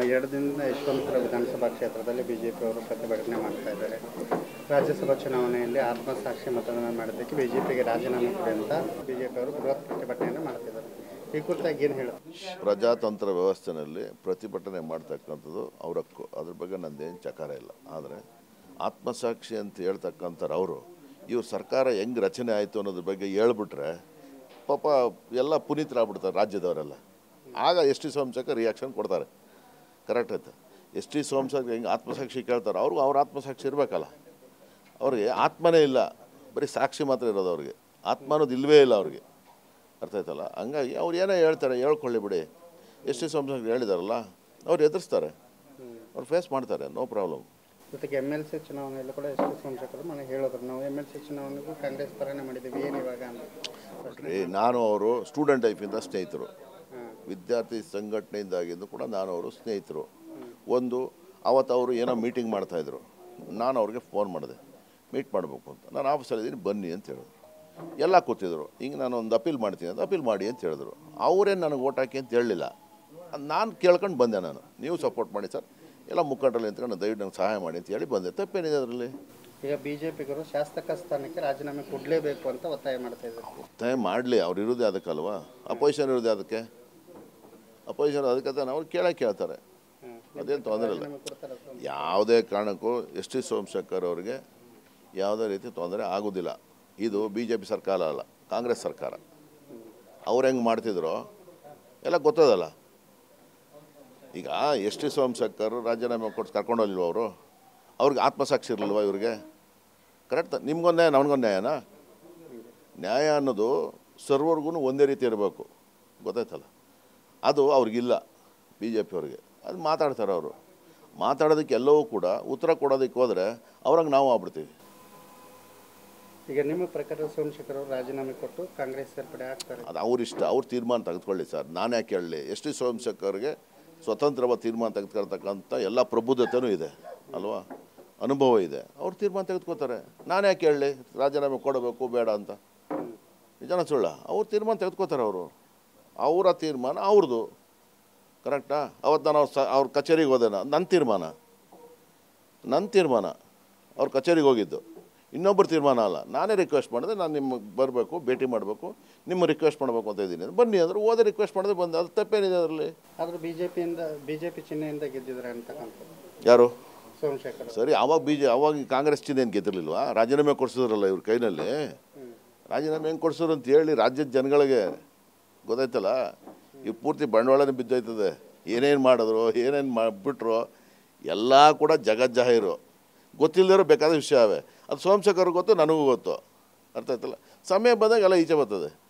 ಎರಡು ದಿನದಿಂದ ಯಶವಂತಪುರ ವಿಧಾನಸಭಾ ಕ್ಷೇತ್ರದಲ್ಲಿ ಬಿಜೆಪಿ ಅವರು ಪ್ರತಿಭಟನೆ ಮಾಡ್ತಾ ಇದ್ದಾರೆ ರಾಜ್ಯಸಭಾ ಚುನಾವಣೆಯಲ್ಲಿ ಆತ್ಮಸಾಕ್ಷಿ ಮತದಾನ ಮಾಡೋದಕ್ಕೆ ಬಿಜೆಪಿಗೆ ರಾಜೀನಾಮೆ ಕೊಡಿ ಅಂತ ಬಿಜೆಪಿ ಅವರು ಬೃಹತ್ ಪ್ರತಿಭಟನೆಯನ್ನು ಮಾಡ್ತಿದ್ದಾರೆ ಈ ಕುರಿತಾಗಿ ಏನು ಹೇಳುತ್ತೆ ಪ್ರಜಾತಂತ್ರ ವ್ಯವಸ್ಥೆಯಲ್ಲಿ ಪ್ರತಿಭಟನೆ ಮಾಡ್ತಕ್ಕಂಥದ್ದು ಅವ್ರ ಹಕ್ಕು ಅದ್ರ ಬಗ್ಗೆ ನಂದೇನು ಚಕಾರ ಇಲ್ಲ ಆದರೆ ಆತ್ಮಸಾಕ್ಷಿ ಅಂತ ಹೇಳ್ತಕ್ಕಂಥವ್ರು ಅವರು ಇವ್ರ ಸರ್ಕಾರ ಹೆಂಗೆ ರಚನೆ ಆಯಿತು ಅನ್ನೋದ್ರ ಬಗ್ಗೆ ಹೇಳ್ಬಿಟ್ರೆ ಪಾಪ ಎಲ್ಲ ಪುನೀತರಾಗ್ಬಿಡ್ತಾರೆ ರಾಜ್ಯದವರೆಲ್ಲ ಆಗ ಎಸ್ ಟಿ ಸೋಮಶೇಖರ್ ರಿಯಾಕ್ಷನ್ ಕೊಡ್ತಾರೆ ಕರೆಕ್ಟ್ ಆಯ್ತು ಎಸ್ ಟಿ ಸೋಮಶೇಖರ್ ಹೆಂಗೆ ಆತ್ಮಸಾಕ್ಷಿ ಕೇಳ್ತಾರೆ ಅವ್ರಿಗೂ ಅವ್ರ ಆತ್ಮಸಾಕ್ಷಿ ಇರಬೇಕಲ್ಲ ಅವ್ರಿಗೆ ಆತ್ಮನೇ ಇಲ್ಲ ಬರೀ ಸಾಕ್ಷಿ ಮಾತ್ರ ಇರೋದು ಅವ್ರಿಗೆ ಆತ್ಮ ಅನ್ನೋದು ಇಲ್ಲವೇ ಇಲ್ಲ ಅವ್ರಿಗೆ ಅರ್ಥ ಆಯ್ತಲ್ಲ ಹಂಗಾಗಿ ಅವ್ರು ಏನೇ ಹೇಳ್ತಾರೆ ಹೇಳ್ಕೊಳ್ಳಿ ಬಿಡಿ ಎಸ್ ಟಿ ಸೋಮಶೇಖರ್ ಹೇಳಿದಾರಲ್ಲ ಅವ್ರು ಎದುರಿಸ್ತಾರೆ ಅವ್ರು ಫೇಸ್ ಮಾಡ್ತಾರೆ ನೋ ಪ್ರಾಬ್ಲಮ್ ಜೊತೆಗೆ ಎಮ್ ಎಲ್ ಸಿ ಚುನಾವಣೆಯಲ್ಲೂ ಕೂಡ ಎಸ್ ಟಿ ಸೋಮಶೇಖರ್ ಮನೆ ಹೇಳಿದ್ರು ನಾವು ಎಮ್ ಎಲ್ ಸಿ ಚುನಾವಣೆಗೂ ಕಾಂಗ್ರೆಸ್ ಪರನೇ ಮಾಡಿದ್ದೀವಿ ಏನು ಇವಾಗ ಅಂತ ರೀ ನಾನು ಅವರು ಸ್ಟೂಡೆಂಟ್ ಲೈಫಿಂದ ಸ್ನೇಹಿತರು ಹಾಂ ವಿದ್ಯಾರ್ಥಿ ಸಂಘಟನೆಯಿಂದಾಗಿದ್ದು ಕೂಡ ನಾನು ಅವರು ಸ್ನೇಹಿತರು ಒಂದು ಅವತ್ತು ಅವರು ಏನೋ ಮೀಟಿಂಗ್ ಮಾಡ್ತಾಯಿದ್ರು ನಾನು ಅವ್ರಿಗೆ ಫೋನ್ ಮಾಡಿದೆ ಮೀಟ್ ಮಾಡಬೇಕು ಅಂತ ನಾನು ಆಫೀಸಲ್ಲಿದ್ದೀನಿ ಬನ್ನಿ ಅಂತ ಹೇಳಿದ್ರು ಎಲ್ಲ ಕೂತಿದ್ರು ಹಿಂಗೆ ನಾನು ಒಂದು ಅಪೀಲ್ ಮಾಡ್ತೀನಿ ಅಂತ ಅಪೀಲ್ ಮಾಡಿ ಅಂತ ಹೇಳಿದ್ರು ಅವರೇನು ನನಗೆ ಓಟ್ ಹಾಕಿ ಅಂತ ಹೇಳಲಿಲ್ಲ ನಾನು ಕೇಳ್ಕೊಂಡು ಬಂದೆ ನಾನು ನೀವು ಸಪೋರ್ಟ್ ಮಾಡಿ ಸರ್ ಎಲ್ಲ ಮುಖಂಡರಲ್ಲಿ ನಿಂತ್ಕೊಂಡು ದಯವಿಟ್ಟು ನಂಗೆ ಸಹಾಯ ಮಾಡಿ ಅಂತ ಹೇಳಿ ಬಂದೆ ತಪ್ಪೇನಿದೆ ಅದರಲ್ಲಿ ಈಗ ಬಿಜೆಪಿಗರು ಶಾಸಕ ಸ್ಥಾನಕ್ಕೆ ರಾಜೀನಾಮೆ ಕೊಡಲೇಬೇಕು ಅಂತ ಒತ್ತಾಯ ಮಾಡ್ತಾ ಇದ್ದಾರೆ ಒತ್ತಾಯ ಮಾಡಲಿ ಅವ್ರು ಇರೋದೇ ಅದಕ್ಕಲ್ವಾ ಅಪೋಸಿಷನ್ ಇರೋದೇ ಅದಕ್ಕೆ ಅಪೋಸಿಷನ್ ಅದಕ್ಕೆ ತಾನೆ ಅವ್ರು ಕೇಳಕ್ಕೆ ಕೇಳ್ತಾರೆ ಅದೇನು ತೊಂದರೆ ಇಲ್ಲ ರಾಜೀನಾಮೆ ಕೊಡ್ತಾರೆ ಅಂತ ಯಾವುದೇ ಕಾರಣಕ್ಕೂ ಎಸ್ ಟಿ ಸೋಮಶೇಖರ್ ಅವರಿಗೆ ಯಾವುದೇ ರೀತಿ ತೊಂದರೆ ಆಗೋದಿಲ್ಲ ಇದು ಬಿ ಜೆ ಪಿ ಸರ್ಕಾರ ಅಲ್ಲ ಕಾಂಗ್ರೆಸ್ ಸರ್ಕಾರ ಅವ್ರು ಹೆಂಗೆ ಮಾಡ್ತಿದ್ರೋ ಎಲ್ಲ ಗೊತ್ತದಲ್ಲ ಈಗ ಎಸ್ ಟಿ ಸೋಮಶೇಖರ್ ರಾಜೀನಾಮೆ ಕೊಟ್ಟು ಕರ್ಕೊಂಡೋಗಿಲ್ವ ಅವರು ಅವ್ರಿಗೆ ಆತ್ಮಸಾಕ್ಷಿ ಇರಲಿಲ್ವ ಇವ್ರಿಗೆ ಕರೆಕ್ಟ್ ನಿಮ್ಗೊಂದು ನ್ಯಾಯ ನನಗೊಂದು ನ್ಯಾಯನಾ ನ್ಯಾಯ ಅನ್ನೋದು ಸರ್ವರ್ಗೂ ಒಂದೇ ರೀತಿ ಇರಬೇಕು ಗೊತ್ತಾಯ್ತಲ್ಲ ಅದು ಅವ್ರಿಗಿಲ್ಲ ಬಿ ಜೆ ಪಿಯವ್ರಿಗೆ ಅದು ಮಾತಾಡ್ತಾರೆ ಅವರು ಮಾತಾಡೋದಕ್ಕೆ ಎಲ್ಲವೂ ಕೂಡ ಉತ್ತರ ಕೊಡೋದಕ್ಕೆ ಹೋದರೆ ಅವ್ರಂಗೆ ನಾವು ಆಗ್ಬಿಡ್ತೀವಿ ಈಗ ನಿಮ್ಮ ಪ್ರಕಾರ ಸೋಮಶೇಖರ್ ಅವರು ರಾಜೀನಾಮೆ ಕೊಟ್ಟು ಕಾಂಗ್ರೆಸ್ ಸೇರ್ಪಡೆ ಆಗ್ತಾರೆ ಅದು ಅವ್ರ ಇಷ್ಟ ಅವ್ರ ತೀರ್ಮಾನ ತೆಗೆದುಕೊಳ್ಳಿ ಸರ್ ನಾನು ಯಾಕೆ ಹೇಳಲಿ ಎಸ್ ಟಿ ಸೋಮಶೇಖರ್ಗೆ ಸ್ವತಂತ್ರವಾದ ತೀರ್ಮಾನ ತೆಗೆದುಕೊಳ್ತಕ್ಕಂಥ ಎಲ್ಲ ಪ್ರಬುದ್ಧತೆಯೂ ಇದೆ ಅಲ್ವಾ ಅನುಭವ ಇದೆ ಅವ್ರು ತೀರ್ಮಾನ ತೆಗೆದುಕೋತಾರೆ ನಾನು ಯಾಕೆ ಹೇಳಲಿ ರಾಜೀನಾಮೆ ಕೊಡಬೇಕು ಬೇಡ ಅಂತ ನಿಜನ ಸುಳ್ಳ ಅವ್ರು ತೀರ್ಮಾನ ತೆಗೆದುಕೋತಾರೆ ಅವರು ಅವರ ತೀರ್ಮಾನ ಅವ್ರದ್ದು ಕರೆಕ್ಟಾ ಅವತ್ತು ನಾನು ಅವ್ರ ಸ ಅವ್ರ ಕಚೇರಿಗೆ ಹೋದೆ ನಾನು ನನ್ನ ತೀರ್ಮಾನ ನನ್ನ ತೀರ್ಮಾನ ಅವ್ರ ಕಚೇರಿಗೆ ಹೋಗಿದ್ದು ಇನ್ನೊಬ್ಬರ ತೀರ್ಮಾನ ಅಲ್ಲ ನಾನೇ ರಿಕ್ವೆಸ್ಟ್ ಮಾಡಿದೆ ನಾನು ನಿಮಗೆ ಬರಬೇಕು ಭೇಟಿ ಮಾಡಬೇಕು ನಿಮ್ಮ ರಿಕ್ವೆಸ್ಟ್ ಮಾಡಬೇಕು ಅಂತ ಇದ್ದೀನಿ ಬನ್ನಿ ಅಂದ್ರೆ ಓದೇ ರಿಕ್ವೆಸ್ಟ್ ಮಾಡಿದೆ ಬಂದೆ ಅದು ತಪ್ಪೇನಿದೆ ಅದರಲ್ಲಿ ಆದ್ರೆ ಬಿಜೆಪಿಯಿಂದ ಬಿಜೆಪಿ ಚಿಹ್ನೆಯಿಂದ ಗೆದ್ದಿದ್ದಾರೆ ಅಂತಕ್ಕಂಥದ್ದು ಯಾರು ಸೋಮಶೇಖರ್ ಸರಿ ಅವಾಗ ಬಿ ಜೆ ಅವಾಗ ಈ ಕಾಂಗ್ರೆಸ್ ಚಿಹ್ನೆ ಏನು ಗೆದ್ದಿರಲಿಲ್ವಾ ರಾಜೀನಾಮೆ ಕೊಡಿಸಿದ್ರಲ್ಲ ಇವ್ರ ಕೈನಲ್ಲಿ ರಾಜೀನಾಮೆ ಹೆಂಗೆ ಕೊಡಿಸಿದ್ರು ಅಂತ ಹೇಳಿ ರಾಜ್ಯದ ಜನಗಳಿಗೆ ಗೊತ್ತಾಯ್ತಲ್ಲ ಈ ಪೂರ್ತಿ ಬಂಡವಾಳನೇ ಬಿದ್ದೋಯ್ತದೆ ಏನೇನು ಮಾಡಿದ್ರು ಏನೇನು ಮಾಡಿಬಿಟ್ರು ಎಲ್ಲ ಕೂಡ ಜಗಜ್ಜಾಹೀರು ಗೊತ್ತಿಲ್ಲದಿರೋ ಬೇಕಾದ ವಿಷಯ ಅವೆ ಅದು ಸೋಮಶೇಖರ್ ಗೊತ್ತು ನನಗೂ ಗೊತ್ತು ಅರ್ಥ ಆಯ್ತಲ್ಲ ಸಮಯ ಬಂದಾಗ ಎಲ್ಲ ಈಚೆ ಬರ್ತದೆ